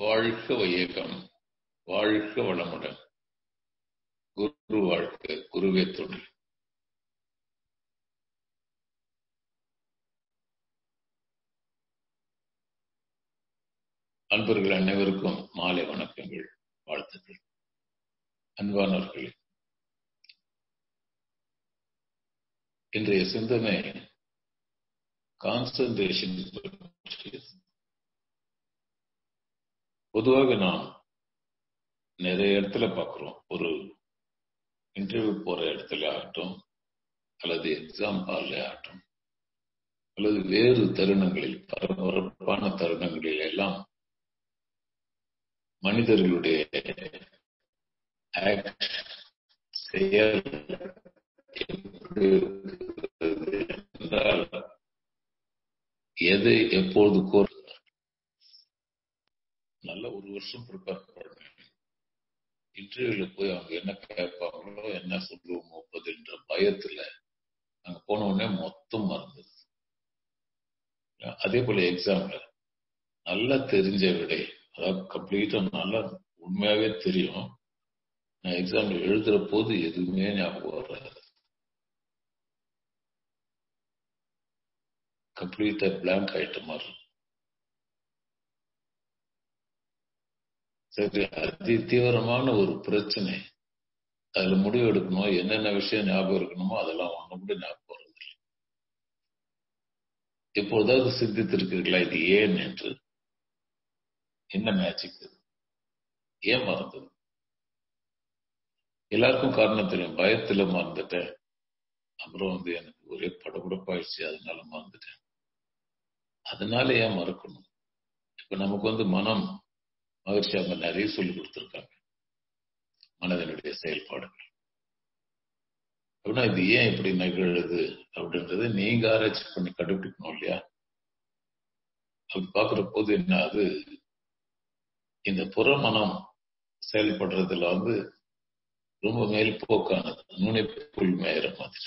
வாழ்க வையகம் வாழ்க வளமுடன் குரு வாழ்க குருவே துணை அன்பர்கள் அனைவருக்கும் மாலை வணக்கங்கள் வாழ்த்துக்கள் அன்பானவர்களே இன்றைய சிந்தனை கான்சன்ட்ரேஷன் பொதுவாக நாம் நிறைய இடத்துல பார்க்கிறோம் ஒரு இன்டர்வியூ போற இடத்துல ஆகட்டும் அல்லது எக்ஸாம் ஹால்ல ஆகட்டும் அல்லது வேறு தருணங்களில் பரபரப்பான தருணங்களில் எல்லாம் மனிதர்களுடைய செயல் என்றால் எதை எப்போது கோர் நல்ல ஒரு வருஷம் ப்ரிப்பேர் பண்ணேன் இன்டர்வியூல போய் அவங்க என்ன கேட்பாங்களோ என்ன சொல்லுவோமோ பதில்ன்ற பயத்துல அங்க போன உடனே மொத்தம் மறந்தது அதே போல எக்ஸாம்ல நல்லா தெரிஞ்ச விடை அதாவது கம்ப்ளீட்டா நல்லா உண்மையாவே தெரியும் நான் எக்ஸாம்ல எழுதுற போது எதுவுமே ஞாபகம் வராது கம்ப்ளீட்டா பிளாங்க் ஆயிட்ட மாதிரி சரி அதி தீவிரமான ஒரு பிரச்சனை அதுல முடிவு எடுக்கணும் என்னென்ன விஷயம் ஞாபகம் இருக்கணுமோ அதெல்லாம் ஒண்ணு கூட ஞாபகம் வருது எப்போதாவது சிந்தித்திருக்கிறீர்களா இது ஏன் என்று என்ன மேஜிக் ஏன் மறந்தது எல்லாருக்கும் காரணம் தெரியும் பயத்துல மறந்துட்டேன் அப்புறம் வந்து எனக்கு ஒரே படபடப்பாயிடுச்சு அதனால மறந்துட்டேன் அதனால ஏன் மறக்கணும் இப்ப நமக்கு வந்து மனம் மகிழ்ச்சி அவங்க நிறைய சொல்லி கொடுத்துருக்காங்க மனதனுடைய செயல்பாடுகள் அப்படின்னா இது ஏன் இப்படி நிகழுது அப்படின்றத நீங்க ஆராய்ச்சி பண்ணி கண்டுபிடிக்கணும் இல்லையா அப்படி பாக்குற போது என்ன அது இந்த புறமனம் செயல்படுறதுல வந்து ரொம்ப மேல்போக்கானது நுழைப்புள் மேயிற மாதிரி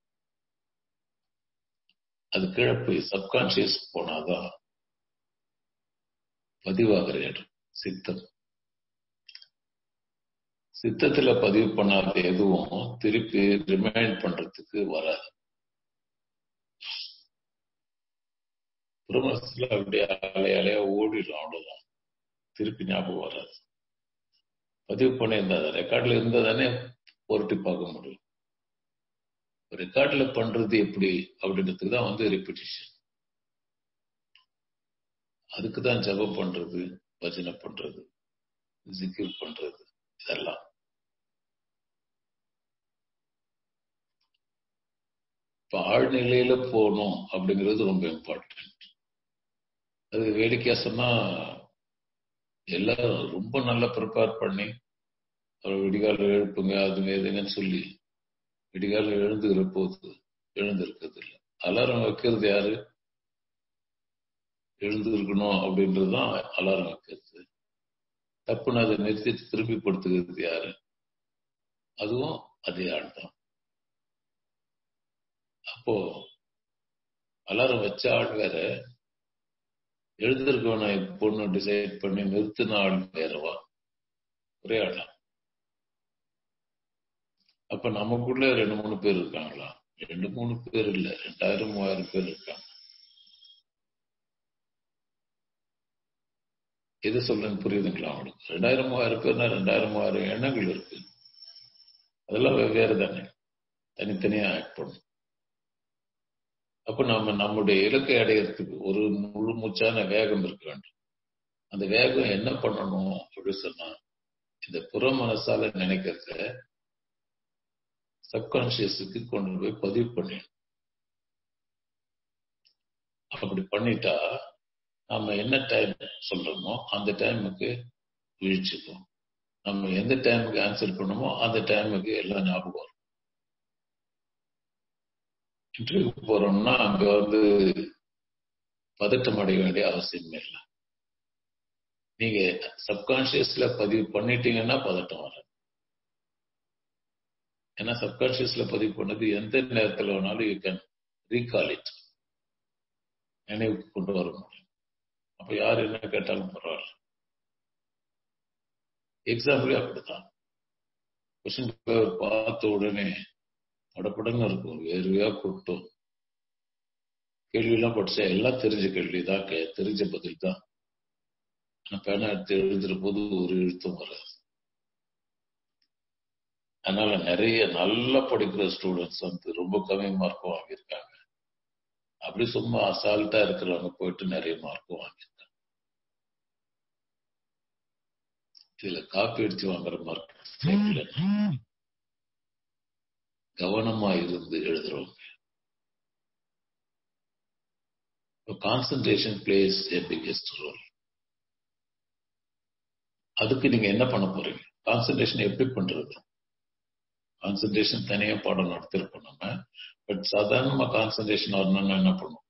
அது கீழே போய் சப்கான்சியஸ் போனாதான் பதிவாகிற இடம் சித்தம் சித்தத்துல பதிவு பண்ணாத எதுவும் திருப்பி ரிமைண்ட் பண்றதுக்கு வராது புறமனசுல அப்படியே அலை அலையா ஓடிடும் அவ்வளவுதான் திருப்பி ஞாபகம் வராது பதிவு பண்ணியிருந்தா ரெக்கார்ட்ல இருந்தா தானே பொருட்டி பார்க்க முடியும் ரெக்கார்ட்ல பண்றது எப்படி அப்படின்றதுக்கு தான் வந்து ரெப்பிட்டிஷன் அதுக்கு தான் ஜபம் பண்றது பஜனை பண்றது ஜிக்கிர் பண்றது இதெல்லாம் இப்ப ஆழ்நிலையில போகணும் அப்படிங்கிறது ரொம்ப இம்பார்ட்டன்ட் அது வேடிக்கையா சொன்னா எல்லாரும் ரொம்ப நல்லா ப்ரிப்பேர் பண்ணி விடிகால எழுப்புங்க அதுங்க எதுங்கன்னு சொல்லி விடிகால எழுந்துகிற போது எழுந்திருக்கிறது இல்லை அலாரம் வைக்கிறது யாரு எழுந்து இருக்கணும் அப்படின்றதுதான் அலாரம் வைக்கிறது தப்புன்னு அதை நிறுத்தி திருப்பி படுத்துக்கிறது யாரு அதுவும் அதே ஆள் தான் அப்போ அலாரம் வச்ச ஆள் வேற எழுந்திருக்கவன பொண்ணு டிசைட் பண்ணி நிறுத்தின ஆள் வேறவா ஒரே ஆளா அப்ப நமக்குள்ள ரெண்டு மூணு பேர் இருக்காங்களா ரெண்டு மூணு பேர் இல்ல ரெண்டாயிரம் மூவாயிரம் பேர் இருக்காங்க எது சொல்றேன்னு புரியுதுங்களா அவங்களுக்கு ரெண்டாயிரம் மூவாயிரம் பேர்னா ரெண்டாயிரம் மூவாயிரம் எண்ணங்கள் இருக்கு அதெல்லாம் வெவ்வேறு தானே தனித்தனியா ஆக்ட் பண்ணும் அப்ப நம்ம நம்முடைய இலக்கை அடையிறதுக்கு ஒரு முழு மூச்சான வேகம் இருக்க வேண்டும் அந்த வேகம் என்ன பண்ணணும் அப்படின்னு சொன்னா இந்த புற மனசால நினைக்கிறத சப்கான்சியஸுக்கு கொண்டு போய் பதிவு பண்ணிடணும் அப்படி பண்ணிட்டா நம்ம என்ன டைம் சொல்றோமோ அந்த டைமுக்கு வீழ்ச்சிக்கும் நம்ம எந்த டைமுக்கு ஆன்சர் பண்ணுமோ அந்த டைமுக்கு எல்லாம் ஞாபகம் வரும் இன்டர்வியூ போறோம்னா அங்க வந்து பதட்டம் அடைய வேண்டிய அவசியமே இல்லை நீங்க சப்கான்சியஸ்ல பதிவு பண்ணிட்டீங்கன்னா பதட்டம் வராது ஏன்னா சப்கான்சியஸ்ல பதிவு பண்ணது எந்த நேரத்தில் வேணாலும் யூ கேன் ரீகால் இட் நினைவுக்கு கொண்டு வர முடியும் அப்ப யார் என்ன கேட்டாலும் பரவாயில்ல எக்ஸாம்லயும் அப்படித்தான் கொஸ்டின் பேப்பர் பார்த்த உடனே படப்படன்னு இருக்கும் வேர்வையா கொட்டும் கேள்வி எல்லாம் படிச்சா எல்லாம் தெரிஞ்ச கேள்விதான் கே- தெரிஞ்ச பதில் தான் ஆனா பேனா எடுத்து எழுதுற போது ஒரு எழுத்தும் வராது அதனால நிறைய நல்லா படிக்கிற ஸ்டூடெண்ட்ஸ் வந்து ரொம்ப கம்மி மார்க்கும் வாங்கியிருக்காங்க அப்படி சும்மா அசால்ட்டா இருக்கிறவங்க போயிட்டு நிறைய மார்க்கும் வாங்கியிருக்காங்க இதுல காப்பி அடிச்சு வாங்குற மார்க் கவனமா இருந்து எழுதுறவங்க concentration plays a biggest role அதுக்கு நீங்க என்ன பண்ண போறீங்க கான்சன்ட்ரேஷன் எப்படி பண்றது கான்சன்ட்ரேஷன் தனியா பாடம் நடத்திருப்போம் நம்ம பட் சாதாரணமா கான்சன்ட்ரேஷன் வரணும்னா என்ன பண்ணும்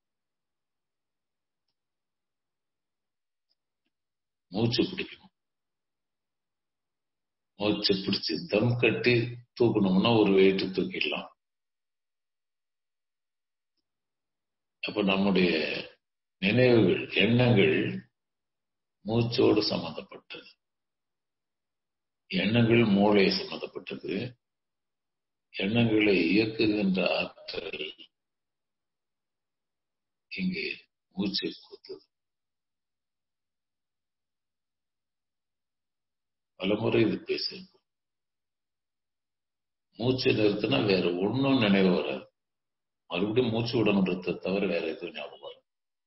மூச்சு பிடிக்கணும் மூச்சு பிடிச்சு தம் கட்டி தூக்கணும்னா ஒரு வெயிட் தூக்கிடலாம் அப்ப நம்முடைய நினைவுகள் எண்ணங்கள் மூச்சோடு சம்பந்தப்பட்டது எண்ணங்கள் மூளை சம்பந்தப்பட்டது எண்ணங்களை இயக்குகின்ற ஆற்றல் இங்கே மூச்சை பொறுத்தது பலமுறை இது பேசியிருக்கோம் மூச்சை நிறுத்தினா வேற ஒன்னும் நினைவு வராது மறுபடியும் மூச்சு விடணுன்றதை தவிர வேற எதுவும் ஞாபகம் வராது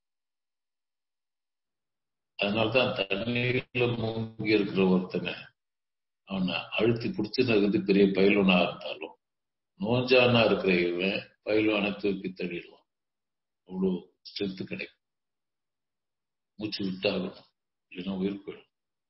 அதனால்தான் தண்ணீர்ல மூங்கி இருக்கிற ஒருத்தனை அவனை அழுத்தி பிடிச்சிருந்தது பெரிய பயிலுனா இருந்தாலும் நோஞ்சானா இருக்கிற இவன் பயிலுவானை தூக்கி தள்ளிடுவான் அவ்வளோ ஸ்ட்ரென்த் கிடைக்கும் மூச்சு விட்டாகணும் இல்லைன்னா உயிர் போயிடும்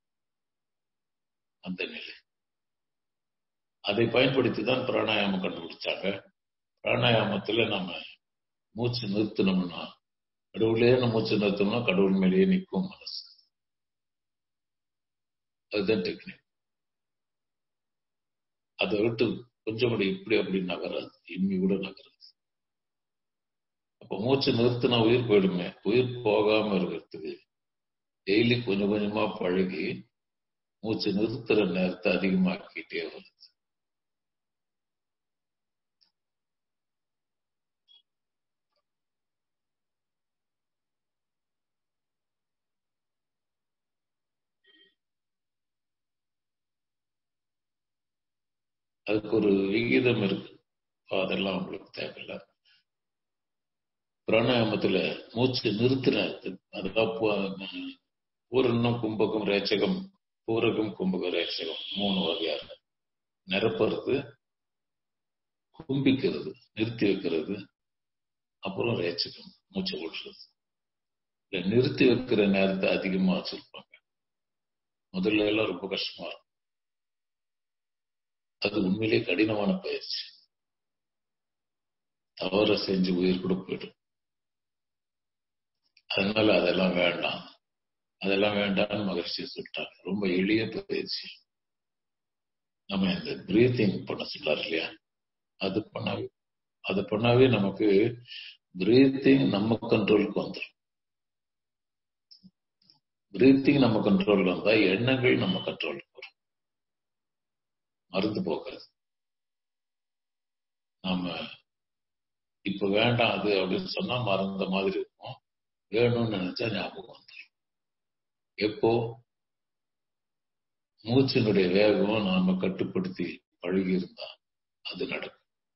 அந்த நிலை அதை பயன்படுத்தி தான் பிராணாயாமம் கண்டுபிடிச்சாங்க பிராணாயாமத்துல நம்ம மூச்சு நிறுத்தணும்னா கடவுளே நம்ம மூச்சு நிறுத்தணும்னா கடவுள் மேலேயே நிற்கும் மனசு அதுதான் டெக்னிக் அதை விட்டு கொஞ்சம் கூட இப்படி அப்படி நகராது இம்மி கூட நகராது அப்ப மூச்சு நிறுத்தினா உயிர் போயிடுமே உயிர் போகாம இருக்கிறதுக்கு டெய்லி கொஞ்சம் கொஞ்சமா பழகி மூச்சு நிறுத்துற நேரத்தை அதிகமாக்கிட்டே வருது அதுக்கு ஒரு விகிதம் இருக்கு அதெல்லாம் உங்களுக்கு தேவையில்லை பிராணாயாமத்துல மூச்சு நிறுத்தினது அதுதான் பூ- பூரணம் கும்பகம் ரேச்சகம் பூரகம் கும்பகம் ரேச்சகம் மூணு வகையா இருக்கு நிரப்புறது கும்பிக்கிறது நிறுத்தி வைக்கிறது அப்புறம் ரேச்சகம் மூச்சு விடுறது இல்ல நிறுத்தி வைக்கிற நேரத்தை அதிகமா வச்சிருப்பாங்க முதல்ல எல்லாம் ரொம்ப கஷ்டமா இருக்கும் அது உண்மையிலே கடினமான பயிற்சி தவற செஞ்சு உயிர் கூட போயிடும் அதனால அதெல்லாம் வேண்டாம் அதெல்லாம் வேண்டாம்னு மகிழ்ச்சி சொல்லிட்டாங்க ரொம்ப எளிய பயிற்சி நம்ம இந்த பிரீத்திங் பண்ண சொல்லார் இல்லையா அது பண்ணாவே அது பண்ணாவே நமக்கு பிரீத்திங் நம்ம கண்ட்ரோலுக்கு வந்துடும் பிரீத்திங் நம்ம கண்ட்ரோல் வந்தா எண்ணங்கள் நம்ம கண்ட்ரோலுக்கு வரும் மருந்து போகாது நாம இப்ப வேண்டாம் அது அப்படின்னு சொன்னா மறந்த மாதிரி இருக்கும் வேணும்னு நினைச்சா ஞாபகம் வந்துடும் எப்போ மூச்சினுடைய வேகம் நாம கட்டுப்படுத்தி பழகி இருந்தா அது நடக்கும்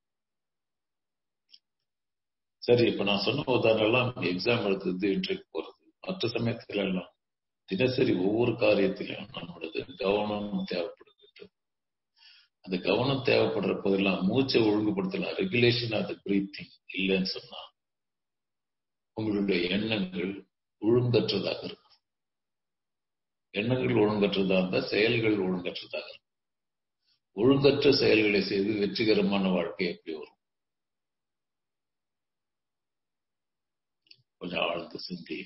சரி இப்ப நான் சொன்ன உதாரணம் எல்லாம் எக்ஸாம் எழுதுறது இன்றைக்கு போறது மற்ற சமயத்துல எல்லாம் தினசரி ஒவ்வொரு காரியத்திலையும் நம்மளது கவனம் தேவைப்படுகிறது அந்த கவனம் தேவைப்படுற போதெல்லாம் மூச்சை ஒழுங்குபடுத்தலாம் ரெகுலேஷன் ஆஃப் த பிரீத்திங் இல்லைன்னு சொன்னா உங்களுடைய எண்ணங்கள் ஒழுங்கற்றதாக இருக்கும் எண்ணங்கள் ஒழுங்கற்றதாக இருந்தா செயல்கள் ஒழுங்கற்றதாக இருக்கும் ஒழுங்கற்ற செயல்களை செய்து வெற்றிகரமான வாழ்க்கை எப்படி வரும் கொஞ்சம் ஆழ்ந்து சிந்தி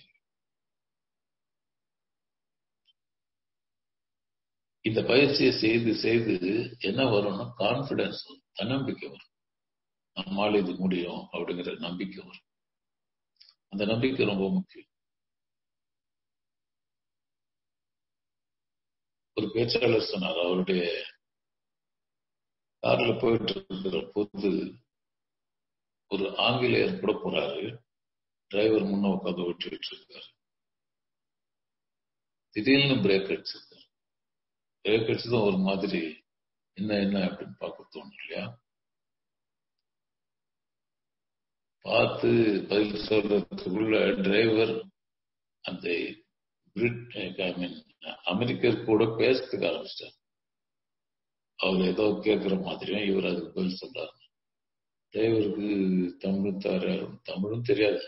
இந்த பயிற்சியை செய்து செய்து என்ன வரும்னா கான்பிடன்ஸ் வரும் தன்னம்பிக்கை வரும் நம்மால் இது முடியும் அப்படிங்கிற நம்பிக்கை வரும் அந்த நம்பிக்கை ரொம்ப முக்கியம் ஒரு பேச்சாளர் சொன்னார் அவருடைய கார்ல போயிட்டு இருக்கிற போது ஒரு ஆங்கிலேயர் கூட போறாரு டிரைவர் முன்ன உட்காந்து ஓட்டிட்டு இருக்காரு திடீர்னு பிரேக் அடிச்சிருக்காரு பிரேக் அடிச்சதும் ஒரு மாதிரி என்ன என்ன அப்படின்னு பார்க்க தோணும் இல்லையா பார்த்து பதில் சொல்றதுக்குள்ள டிரைவர் அந்த பிரிட் ஐ மீன் அமெரிக்கர் கூட பேசுறதுக்கு ஆரம்பிச்சிட்டார் அவர் ஏதோ கேட்கிற மாதிரியும் இவர் அதுக்கு பதில் சொல்றாரு டிரைவருக்கு தமிழ் தவிர தமிழும் தெரியாது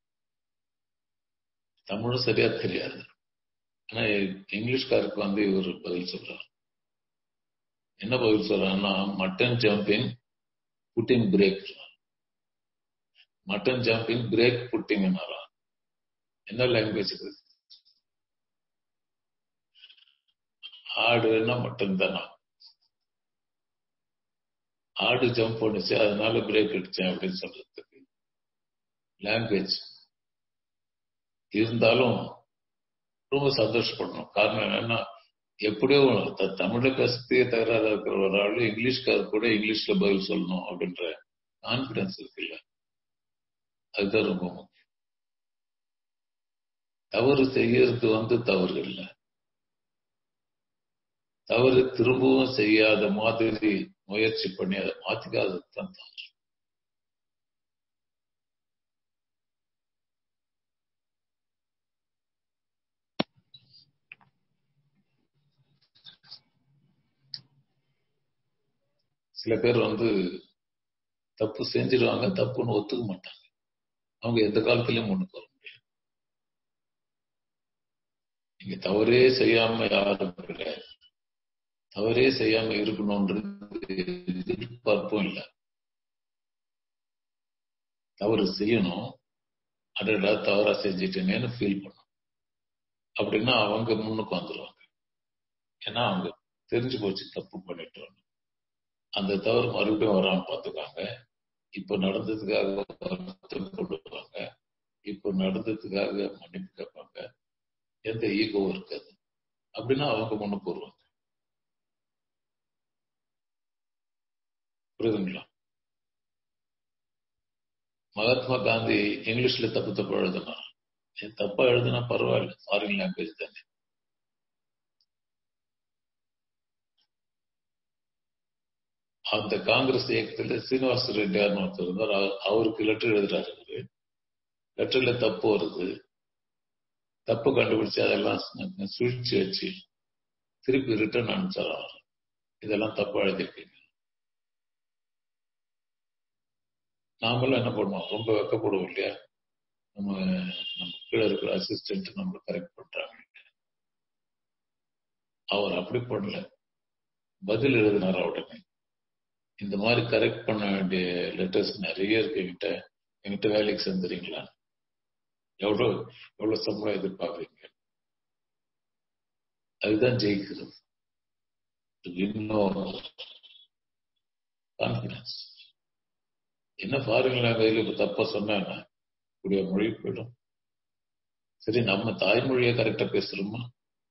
தமிழும் சரியா தெரியாது ஆனா இங்கிலீஷ்காருக்கு வந்து இவர் பதில் சொல்றாரு என்ன பதில் சொல்றாருன்னா mutton jumping putting break mutton jumping break putting என்ன லாங்குவேஜ் இது ஆடுன்னா மட்டன் தானா ஆடு ஜம்ப் பண்ணுச்சு அதனால பிரேக் அடிச்சேன் அப்படின்னு சொல்றதுக்கு லாங்குவேஜ் இருந்தாலும் ரொம்ப சந்தோஷப்படணும் காரணம் என்னன்னா எப்படியோ தமிழ பேசுறதே தகராறு இருக்கிற ஒரு ஆள் இங்கிலீஷ்கார் கூட இங்கிலீஷ்ல பதில் சொல்லணும் அப்படின்ற கான்பிடன்ஸ் இருக்குல்ல அதுதான் ரொம்ப முக்கியம் தவறு செய்யறது வந்து தவறு இல்லை தவறு திரும்பவும் செய்யாத மாதிரி முயற்சி பண்ணி அதை மாத்திக்காதது தான் தவறு சில பேர் வந்து தப்பு செஞ்சிருவாங்க தப்புன்னு ஒத்துக்க மாட்டாங்க அவங்க எந்த காலத்திலயும் முன்னுக்கு வர முடியாது நீங்க தவறே செய்யாம யாரும் கிடையாது தவறே செய்யாம இருக்கணும்ன்றது எதிர்பார்ப்பும் இல்லை தவறு செய்யணும் அடடா தவறா செஞ்சிட்டேனேன்னு ஃபீல் பண்ணும் அப்படின்னா அவங்க முன்னுக்கு வந்துருவாங்க ஏன்னா அவங்க தெரிஞ்சு போச்சு தப்பு பண்ணிட்டோம் அந்த தவறு மறுபடியும் வராம பார்த்துக்காங்க இப்ப நடந்ததுக்காக வருத்தப்படுவாங்க இப்ப நடந்ததுக்காக மன்னிப்பு கேட்பாங்க எந்த ஈகோவும் இருக்காது அப்படின்னா அவங்க முன்னுக்கு வருவாங்க புரியுதுங்களா மகாத்மா காந்தி இங்கிலீஷ்ல தப்பு தப்பு எழுதுனா தப்பா எழுதுனா பரவாயில்ல ஃபாரின் லாங்குவேஜ் தானே அந்த காங்கிரஸ் இயக்கத்துல சீனிவாச ரெட்டியார்னு ஒருத்தர் இருந்தார் அவருக்கு லெட்டர் எழுதுறாரு அவரு லெட்டர்ல தப்பு வருது தப்பு கண்டுபிடிச்சு அதெல்லாம் சுழிச்சு வச்சு திருப்பி ரிட்டர்ன் அனுப்பிச்சார் அவர் இதெல்லாம் தப்பா எழுதிருக்கீங்க நாமளும் என்ன பண்ணுவோம் ரொம்ப வெக்கப்படுவோம் இல்லையா நம்ம நம்ம கீழே இருக்கிற அசிஸ்டன்ட் நம்மளை கரெக்ட் பண்றாங்க அவர் அப்படி பண்ணல பதில் எழுதினார் உடனே இந்த மாதிரி கரெக்ட் பண்ண வேண்டிய லெட்டர்ஸ் நிறைய இருக்கு என்கிட்ட என்கிட்ட வேலைக்கு சேர்ந்துறீங்களா எவ்வளவு எவ்வளவு சம்பளம் எதிர்பார்க்குறீங்க அதுதான் ஜெயிக்கிறது இன்னும் கான்பிடன்ஸ் என்ன ஃபாரின் லாங்குவேஜ்ல இப்ப தப்பா சொன்னா கூடிய மொழி போயிடும் சரி நம்ம தாய்மொழியை கரெக்டா பேசுறோமா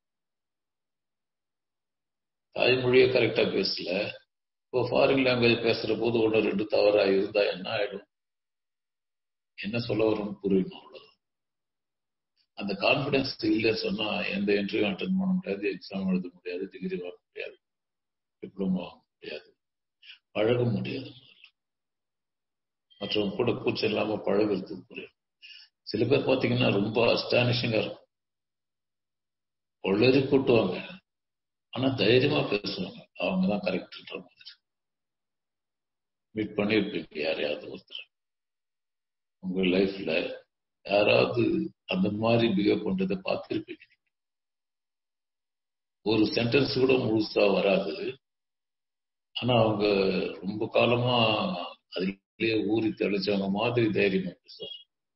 தாய்மொழியை கரெக்டா பேசல இப்போ ஃபாரின் லாங்குவேஜ் பேசுற போது ஒன்று ரெண்டு தவறா இருந்தா என்ன ஆயிடும் என்ன சொல்ல வரும்னு புரியணும் அவ்வளவு அந்த கான்பிடன்ஸ் இல்லை சொன்னா எந்த இன்டர்வியூ அட்டன் பண்ண முடியாது எக்ஸாம் எழுத முடியாது டிகிரி வாங்க முடியாது டிப்ளமோ வாங்க முடியாது பழக முடியாது மற்றவங்க கூட கூச்சம் இல்லாம பழகிறதுக்கு புரியும் சில பேர் பாத்தீங்கன்னா ரொம்ப அஸ்டானிஷிங்கா இருக்கும் கொள்ளறி கூட்டுவாங்க ஆனா தைரியமா பேசுவாங்க அவங்க தான் கரெக்ட்ன்ற மாதிரி மீட் பண்ணியிருப்பீங்க யாரையாவது ஒருத்தர் உங்க லைஃப்ல யாராவது அந்த மாதிரி பிஹேவ் பண்றதை பார்த்திருப்பீங்க ஒரு சென்டென்ஸ் கூட முழுசா வராது ஆனா அவங்க ரொம்ப காலமா அதிலேயே ஊறி தெளிச்சவங்க மாதிரி தைரியமா பேசுவாங்க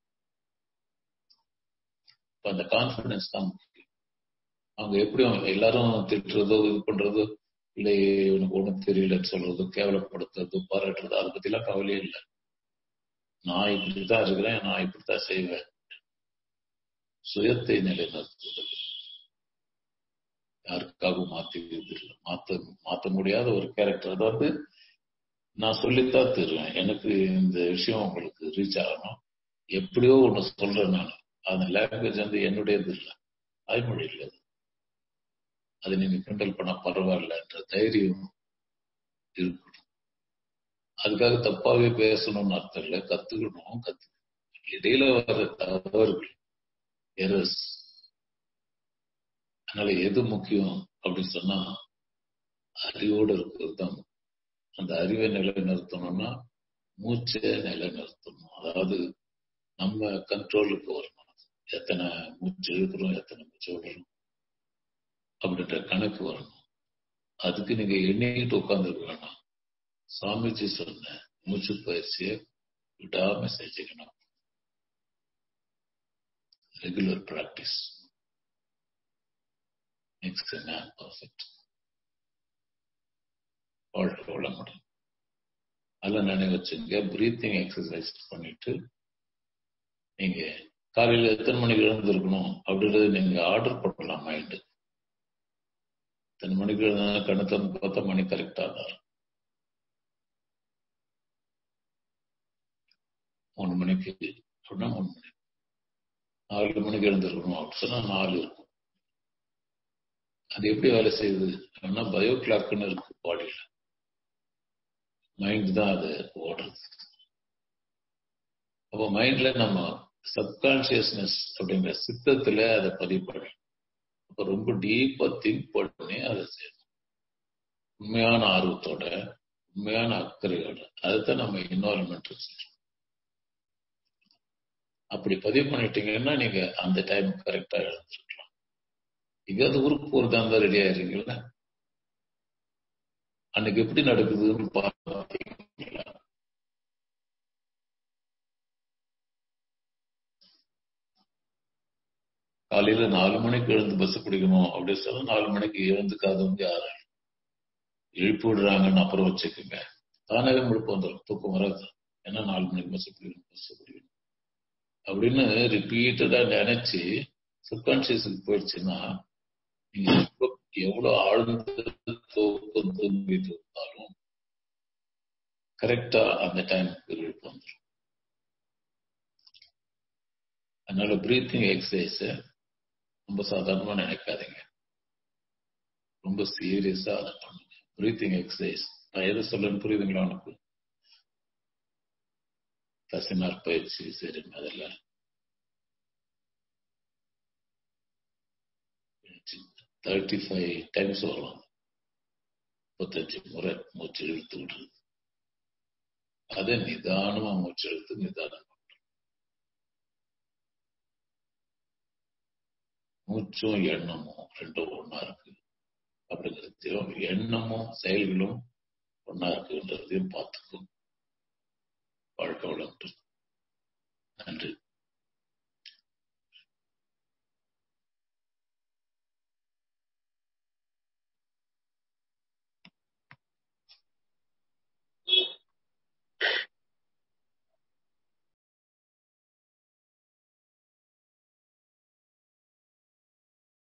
அந்த கான்பிடன்ஸ் தான் முக்கியம் அவங்க எப்படியும் எல்லாரும் திட்டுறதோ இது பண்றதோ இல்லை இவனுக்கு ஒண்ணும் தெரியலன்னு சொல்றதோ கேவலப்படுத்துறதோ பாராட்டுறதோ அதை பத்தி எல்லாம் கவலையே இல்லை நான் இப்படித்தான் இருக்கிறேன் நான் இப்படித்தான் செய்வேன் சுயத்தை நிலைநிறுத்துவது யாருக்காகவும் மாத்திக்கிறது இல்லை மாத்த மாத்த முடியாத ஒரு கேரக்டர் அதாவது நான் சொல்லித்தான் தருவேன் எனக்கு இந்த விஷயம் உங்களுக்கு ரீச் ஆகணும் எப்படியோ ஒண்ணு சொல்றேன் நான் அந்த லாங்குவேஜ் வந்து என்னுடையது இல்லை தாய்மொழி இல்லை அது. அதை நீங்க கிண்டல் பண்ண பரவாயில்லன்ற தைரியம் இருக்கணும் அதுக்காக தப்பாவே பேசணும்னு அர்த்தம் இல்லை கத்துக்கணும் கத்து இடையில வர தவறுகள் எரர்ஸ் அதனால எது முக்கியம் அப்படின்னு சொன்னா அறிவோடு இருக்கிறது தான் முக்கியம். அந்த அறிவை நிலைநிறுத்தணும்னா மூச்சை நிலைநிறுத்தணும் அதாவது நம்ம கண்ட்ரோலுக்கு வரணும் எத்தனை மூச்சு இழுக்கிறோம் எத்தனை மூச்சு விடுறோம் அப்படின்ற கணக்கு வரணும் அதுக்கு நீங்க எண்ணிக்கிட்டு உட்காந்துருக்க வேணாம் சாமிஜி சொன்ன மூச்சு பயிற்சியை விடாம செஞ்சுக்கணும் regular practice makes a man perfect வாழ்க்கை வாழ முடியும் அதில் நினைவு வச்சுங்க பிரீத்திங் எக்ஸசைஸ் பண்ணிட்டு நீங்க காலையில எத்தனை மணிக்கு எழுந்திருக்கணும் அப்படின்றது நீங்க ஆர்டர் பண்ணலாம் மைண்டு எத்தனை மணிக்கு எழுந்தா கண்ணு திறந்து பார்த்தா மணி கரெக்டா தான் இருக்கும். மூணு மணிக்கு அப்படின்னா மூணு மணி நாலு மணிக்கு எழுந்திருக்கணும் அப்படின்னு சொன்னா நாலு இருக்கும் அது எப்படி வேலை செய்யுது அப்படின்னா பயோ கிளாக்குன்னு இருக்கு பாடியில மைண்ட் தான் அது ஓடுறது அப்போ மைண்ட்ல நம்ம சப்கான்சியஸ்னஸ் அப்படிங்கிற சித்தத்துல அதை பதிவு பண்ணணும் அப்போ ரொம்ப டீப்பா திங்க் பண்ணி அதை செய்யணும் உண்மையான ஆர்வத்தோட உண்மையான அக்கறையோட அதுதான் நம்ம இன்வால்மெண்ட் சொல்றோம் அப்படி பதிவு பண்ணிட்டீங்கன்னா நீங்க அந்த டைம் கரெக்டா எழுந்திருக்கலாம் எங்கேயாவது ஊருக்கு போறதா இருந்தா ரெடி ஆயிருக்கீங்களா அன்னைக்கு எப்படி நடக்குதுன்னு பார்த்தீங்களா காலையில நாலு மணிக்கு எழுந்து பஸ் பிடிக்கணும் அப்படின்னு சொன்னா நாலு மணிக்கு எழுந்துக்காதவங்க யாரும் எழுப்பி விடுறாங்கன்னு அப்புறம் வச்சுக்கோங்க தானாவே முழுப்பு வந்துடும் தூக்கம் வராது ஏன்னா நாலு மணிக்கு பஸ் பிடிக்கணும் பஸ் பிடிக்கணும் அப்படின்னு ரிப்பீட்டடா நினைச்சு சப்கான்சியஸுக்கு போயிடுச்சுன்னா நீங்க எப்ப- எவ்வளவு ஆழ்ந்த தூக்கம் தூங்கி தூங்கினாலும் கரெக்டா அந்த டைமுக்கு விழிப்பு வந்துடும் அதனால பிரீத்திங் எக்ஸசைஸ ரொம்ப சாதாரணமா நினைக்காதீங்க ரொம்ப சீரியஸா அதை பண்ணுங்க பிரீத்திங் எக்ஸசைஸ் நான் எதை சொல்லணும்னு புரியுதுங்களா உனக்கு தசினார் பயிற்சி சரி அதெல்லாம் தேர்ட்டி ஃபைவ் டைம்ஸ் வரும் முப்பத்தஞ்சு முறை மூச்சு இழுத்து விடுறது அதை நிதானமா மூச்சு இழுத்து நிதானம் மூச்சும் எண்ணமும் ரெண்டும் ஒண்ணா இருக்கு அப்படிங்கிறதையும் எண்ணமும் செயல்களும் ஒண்ணா இருக்குன்றதையும் பார்த்துக்கும் வாழ்க்கை வளர்த்து